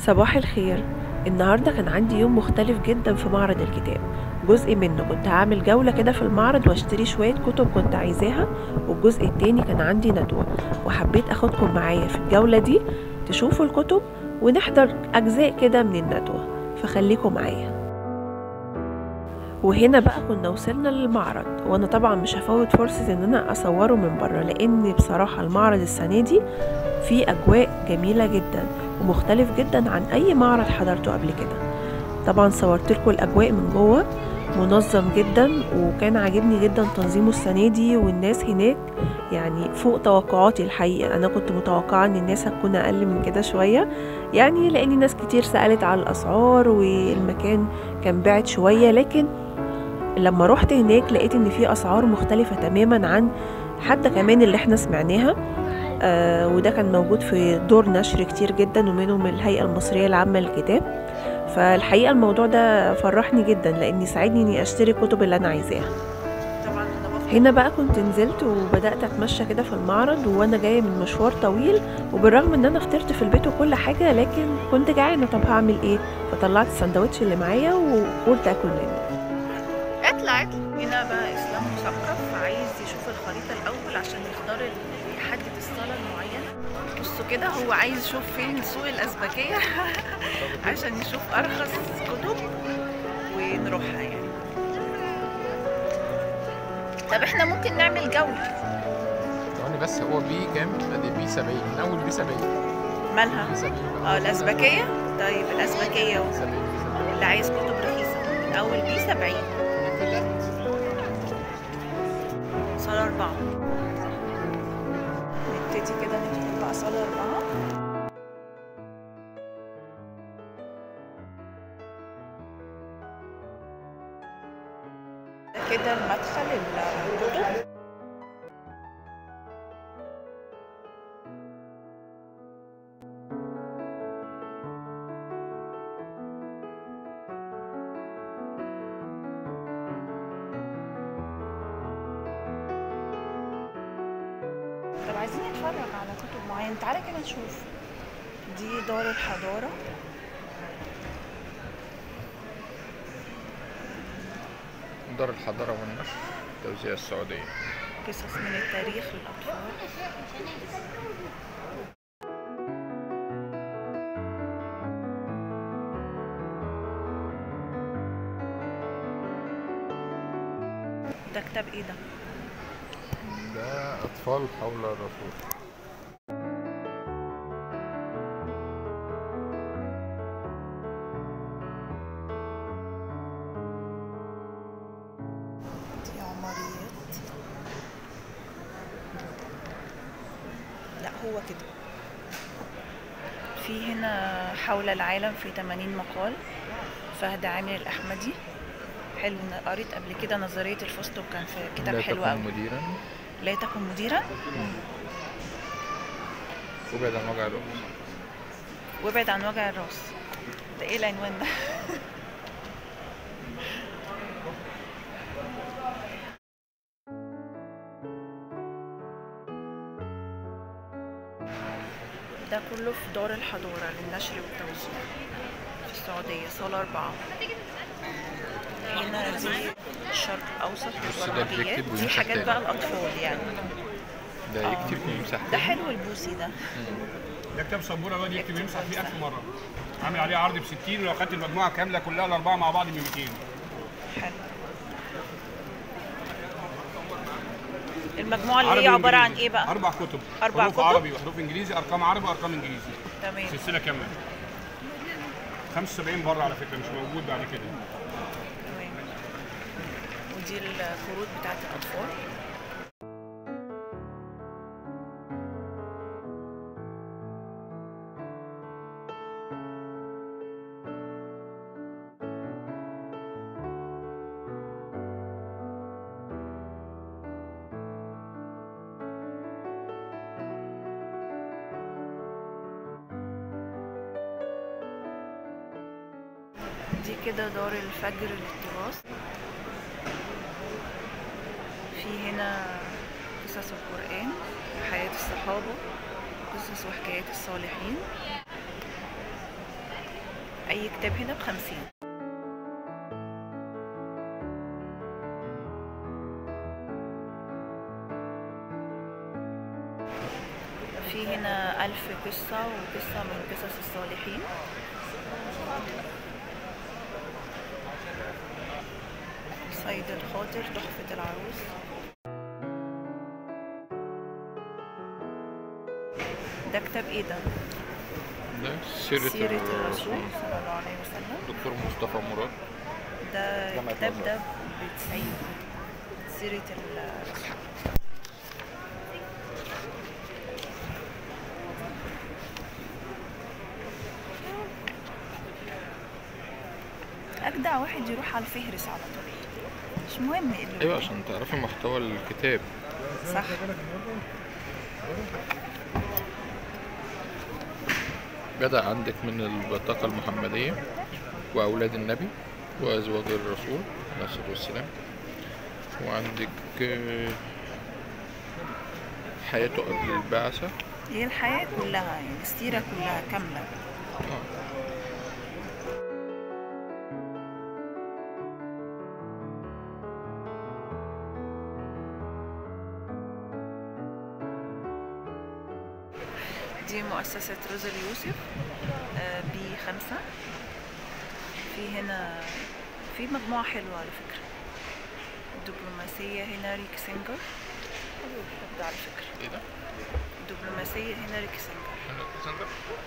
صباح الخير النهاردة كان عندي يوم مختلف جدا في معرض الكتاب جزء منه كنت هعمل جولة كده في المعرض واشتري شوية كتب كنت عايزاها والجزء التاني كان عندي ندوة وحبيت اخدكم معايا في الجولة دي تشوفوا الكتب ونحضر اجزاء كده من الندوة فخليكم معايا وهنا بقى كنا وصلنا للمعرض وانا طبعا مش هفوت فرصة ان انا اصوره من بره لان بصراحة المعرض السنة دي فيه اجواء جميلة جدا ومختلف جدا عن اي معرض حضرته قبل كده طبعا صورت لكم الاجواء من جوه منظم جدا وكان عاجبني جدا تنظيمه السنه دي والناس هناك يعني فوق توقعاتي الحقيقه انا كنت متوقعه ان الناس هتكون اقل من كده شويه يعني لان ناس كتير سالت على الاسعار والمكان كان بعد شويه لكن لما رحت هناك لقيت ان في اسعار مختلفه تماما عن حتى كمان اللي احنا سمعناها آه وده كان موجود في دور نشر كتير جدا ومنهم الهيئة المصرية العامة للكتاب فالحقيقة الموضوع ده فرحني جدا لأني ساعدني إني أشتري الكتب اللي أنا عايزاها هنا بقى كنت نزلت وبدأت أتمشى كده في المعرض وأنا جاية من مشوار طويل وبالرغم إن أنا فطرت في البيت وكل حاجة لكن كنت جعانة طب هعمل إيه فطلعت السندوتش اللي معايا وقلت آكل منه اطلع اطلع هنا بقى اسلام مثقف عايز يشوف الخريطه الاول عشان يختار ال- يحدد الصاله المعينه بصوا كده هو عايز يشوف فين سوق الازبكيه عشان يشوف ارخص كتب ونروحها يعني طب احنا ممكن نعمل جوله ثواني بس هو بي كام؟ ادي بي 70 من اول بي 70 مالها بي 70 اه الازبكيه طيب الازبكيه اهو. 70 اللي عايز كتب رخيصه من اول بي 70 صاله اربعه نبتدي كده ندخل بقى صاله اربعه ده كده المدخل الكتب طب عايزين نتفرج على كتب معينة تعالى كده نشوف دي دار الحضارة دار الحضارة والنشر التوزيع السعودية قصص من التاريخ للأطفال ده كتاب ايه ده؟ ده أطفال حول الرسول دي عماريات لا هو كده في هنا حول العالم في 80 مقال فهد عامر الأحمدي حلو أنا قريت قبل كده نظرية الفستق كان في كتاب لا حلو تكن قوي مديرا لا تكن مديرا وابعد عن وجع الأم وابعد عن وجع الراس ده ايه العنوان ده ده كله في دار الحضارة للنشر والتوزيع في السعودية صالة أربعة هنا دي الشرق الأوسط بص ده والبرمجيات بيكتب دي ويمسح حاجات تاني. بقى الأطفال يعني ده يكتب ويمسح ده حلو البوسي ده ده كتاب سبوره الواد يكتب يمسح فيه 1000 مره عامل عليه عرض ب 60 ولو خدت المجموعه كامله كلها الاربعه مع بعض ب 200 حلو المجموعة اللي هي عربي عبارة عن وإنجليزي. ايه بقى؟ اربع كتب أربع حروف كتب؟ عربي وحروف انجليزي ارقام عربي وارقام انجليزي تمام سلسله كامله 75 بره على فكره مش موجود بعد كده تمام ودي الكروت بتاعت الأطفال دي كده دار الفجر للتراث في هنا قصص القرآن حياة الصحابة قصص وحكايات الصالحين اي كتاب هنا بخمسين في هنا ألف قصة وقصة من قصص الصالحين صيد الخاطر تحفة العروس ده كتاب ايه ده؟ ده سيرة, سيرة الرسول صلى الله عليه وسلم دكتور مصطفى مراد ده جامعة الكتاب الأزهر. ده بتسعين سيرة الرسول أجدع واحد يروح على الفهرس على طول مش مهم ايه اللي ايوه قدامه. عشان تعرفي محتوى الكتاب صح بدأ عندك من البطاقة المحمدية وأولاد النبي وأزواج الرسول عليه الصلاة والسلام وعندك آه، حياته قبل البعثة هي الحياة كلها يعني السيرة كلها كاملة آه. دي مؤسسة روزا اليوسف آه، بي خمسة في هنا في مجموعة حلوة على فكرة الدبلوماسية هنا ريك سينجر حلو الكتاب ده على فكرة ايه ده؟ الدبلوماسية هنا ريك سينجر حلو السنتر؟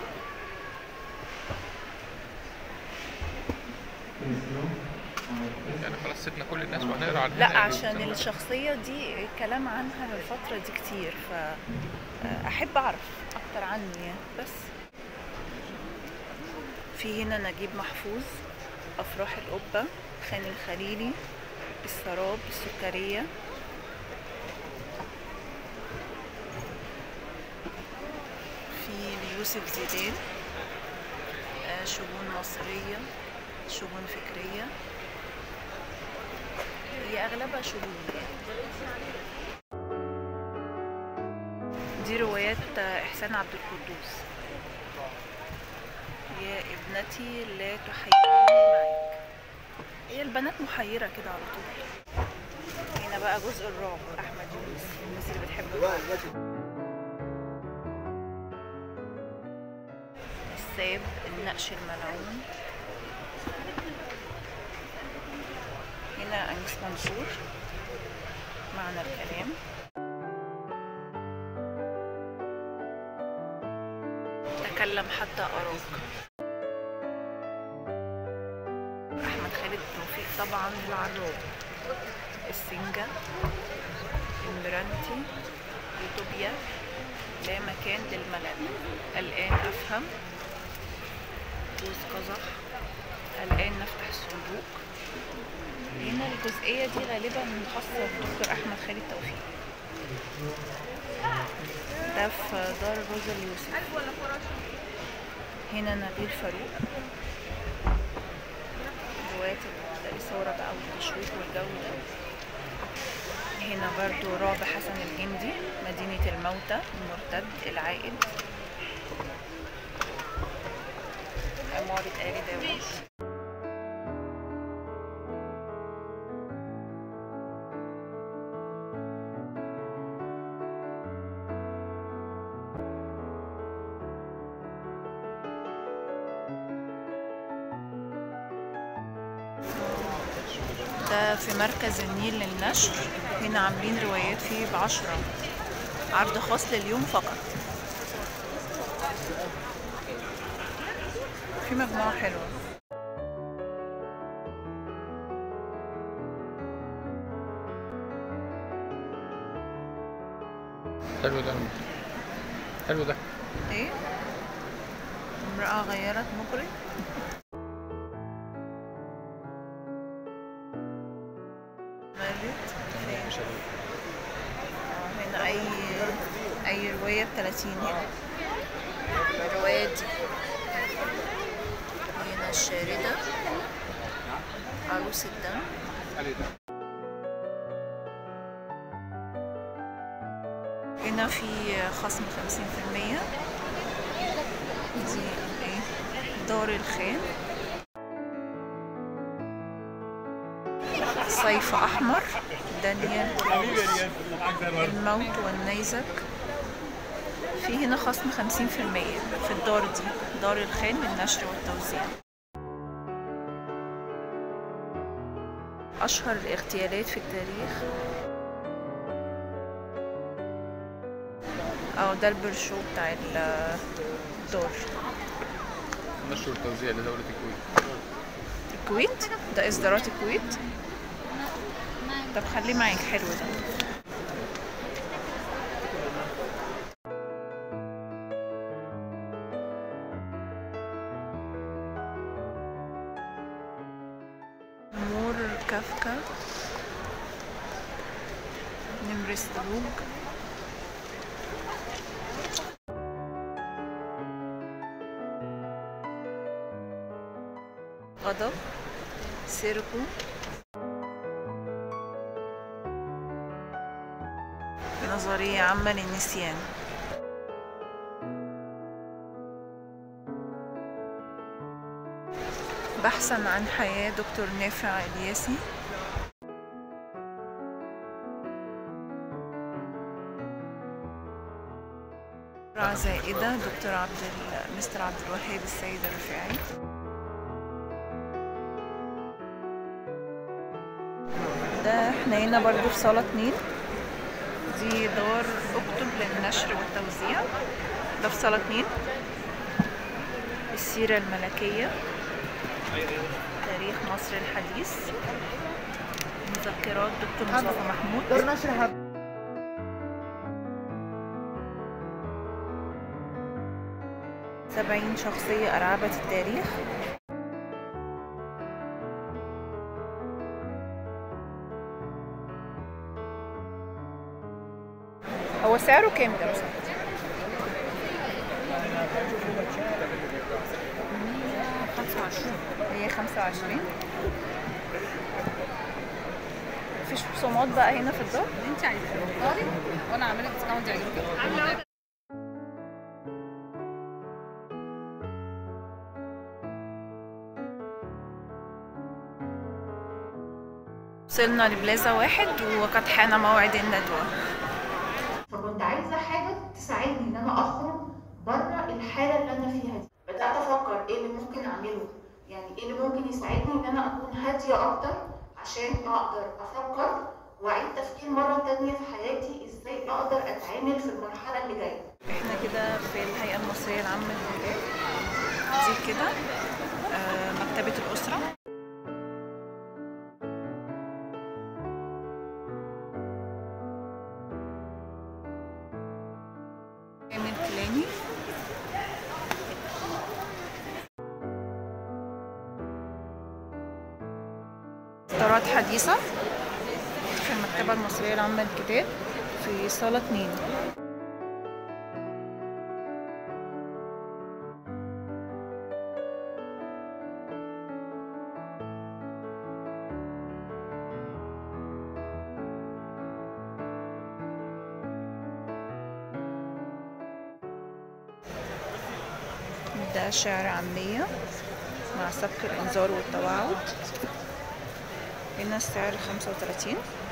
يعني خلاص سيبنا كل الناس وهنقرا عنها لا يعني عشان السنتر. الشخصية دي الكلام عنها الفترة دي كتير فأحب أعرف أكتر عنه يعني بس في هنا نجيب محفوظ أفراح القبة خان الخليلي السراب السكرية في ليوسف زيدان آه، شجون مصرية شجون فكرية هي اغلبها شجون دي روايات احسان عبد القدوس يا ابنتي لا تحيرني معك هي البنات محيرة كده على طول هنا بقى جزء الرعب احمد يونس الناس اللي بتحب الرعب الساب النقش الملعون هنا أنيس منصور معنى الكلام تكلم حتى أراك أحمد خالد توفيق طبعا العراب السنجة المرنتي يوتوبيا لا مكان للملل الآن أفهم جوز قزح الآن نفتح الصندوق هنا الجزئية دي غالبا خاصة بدكتور أحمد خالد توفيق ده في دار روزا اليوسف هنا نبيل فاروق رواية الثورة بقى والتشويق والجو ده هنا برضو رعب حسن الجندي مدينة الموتى المرتد العائد عمارة آل داوود ده في مركز النيل للنشر هنا عاملين روايات فيه بعشرة عرض خاص لليوم فقط في مجموعة حلوة حلو ده حلو ده ايه امرأة غيرت مجرم مالت مش عارف. آه، هنا اي اي رواية بتلاتين هنا الرواية دي هنا الشاردة عروس الدم هنا في خصم خمسين في المية دي ايه دار الخان صيف أحمر دانيال الموت والنيزك في هنا خصم 50% في الدار دي دار الخان للنشر والتوزيع أشهر الاغتيالات في التاريخ أو ده البرشو بتاع ال- الدار نشر التوزيع لدولة الكويت الكويت ده إصدارات الكويت طب خليه معاك حلو ده مور كافكا نمر السلوج غضب سيركو نظرية عامة للنسيان بحثا عن حياة دكتور نافع الياسي رع زائدة دكتور عبد ال... مستر عبد الوهاب السيد الرفاعي ده احنا هنا برضو في صالة اتنين دي دار اكتب للنشر والتوزيع ده في صالة اتنين السيرة الملكية تاريخ مصر الحديث مذكرات دكتور مصطفى محمود سبعين شخصية أرعبت التاريخ هو سعره كام ده مثلا؟ هي خمسة وعشرين مفيش رسومات بقى هنا في الدار؟ انت عايزاه اختاري وانا اعمل لك ديسكاونت يعجبك وصلنا لبلازا واحد وقد حان موعد الندوة فكنت عايزه حاجه تساعدني ان انا اخرج بره الحاله اللي انا فيها دي بدات افكر ايه اللي ممكن اعمله يعني ايه اللي ممكن يساعدني ان انا اكون هاديه اكتر عشان اقدر افكر واعيد تفكير مره تانية في حياتي ازاي اقدر اتعامل في المرحله اللي جايه احنا كده في الهيئة المصرية العامة للإنتاج دي كده آه، مكتبة الأسرة من كلاني إصدارات حديثة في المكتبة المصرية العامة للكتاب في صالة اتنين ده شعر عامية مع سبك الإنذار والتوعد هنا السعر خمسة وتلاتين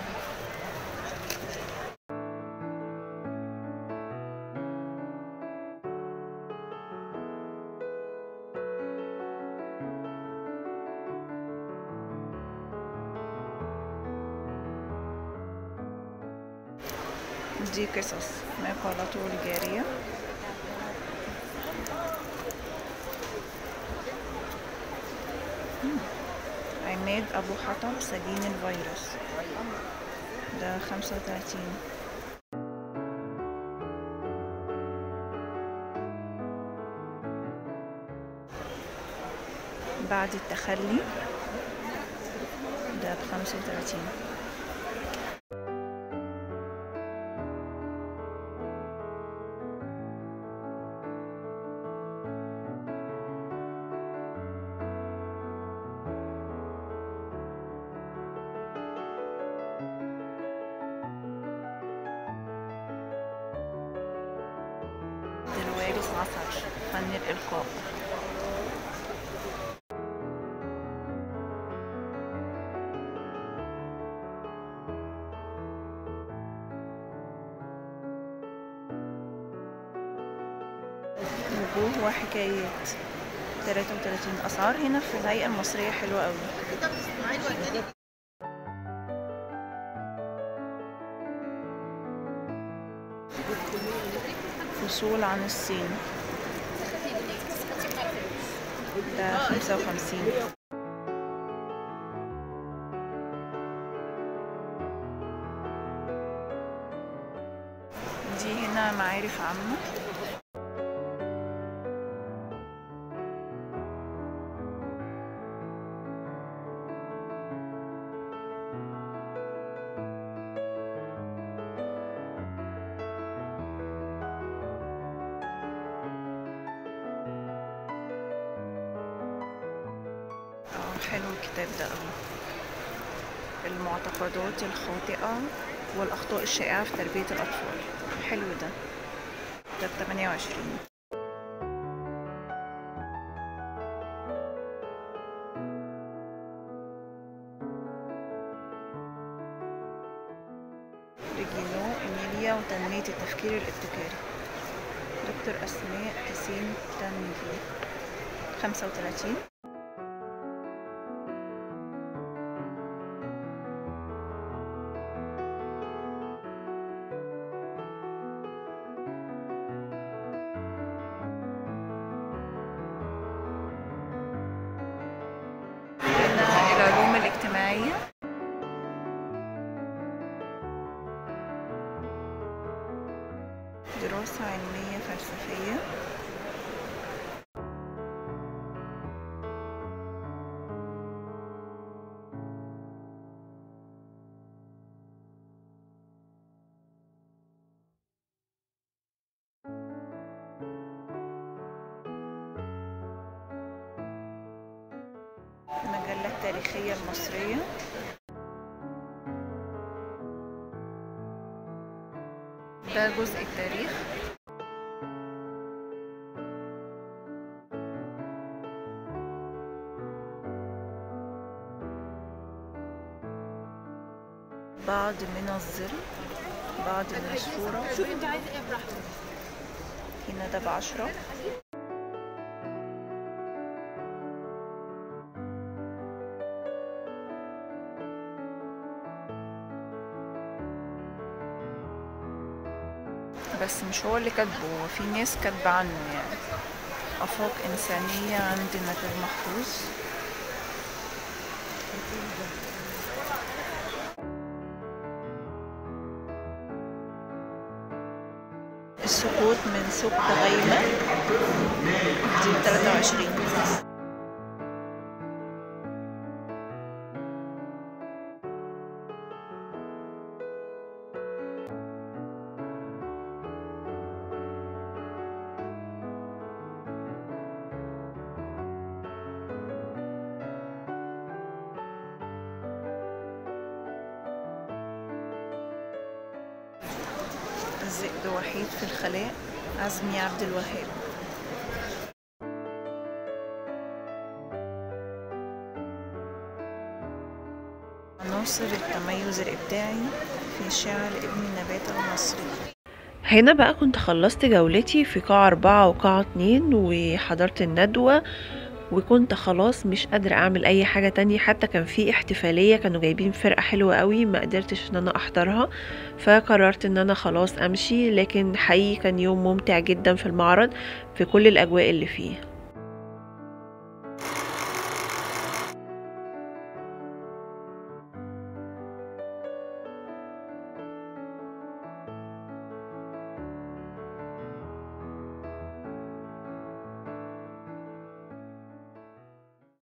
دي قصص مقالته الجارية عماد أبو حطب سجين الفيروس ده خمسة وتلاتين بعد التخلي ده بخمسة وتلاتين الوارث عصر فن الإلقاء تشبوه وحكايات 33 أسعار هنا في الهيئة المصرية حلوة قوي فصول عن الصين ده خمسة وخمسين دي هنا معارف عامة اه حلو الكتاب ده قوي المعتقدات الخاطئة والأخطاء الشائعة في تربية الأطفال حلو ده ده 28 ريجينو إيميليا وتنمية التفكير الابتكاري دكتور أسماء حسين تنمية 35 هنا العلوم الاجتماعية دراسة علمية فلسفية المجلة التاريخية المصرية ده جزء التاريخ بعض من الظل بعض من الصورة شوف انت عايز ايه براحتك هنا ده بعشرة بس مش هو اللي كاتبه هو في ناس كاتبة عنه يعني آفاق إنسانية عند نجيب محفوظ السقوط من ثقب غيمة دي 23 الذئب وحيد في الخلاء عزمي عبد الوهاب عناصر التميز الإبداعي في شعر ابن النبات المصري هنا بقى كنت خلصت جولتي في قاعة أربعة وقاعة اتنين وحضرت الندوة وكنت خلاص مش قادرة أعمل أي حاجة تانية حتى كان في احتفالية كانوا جايبين فرقة حلوة قوي ما قدرتش إن أنا أحضرها فقررت إن أنا خلاص أمشي لكن حقيقي كان يوم ممتع جدا في المعرض في كل الأجواء اللي فيه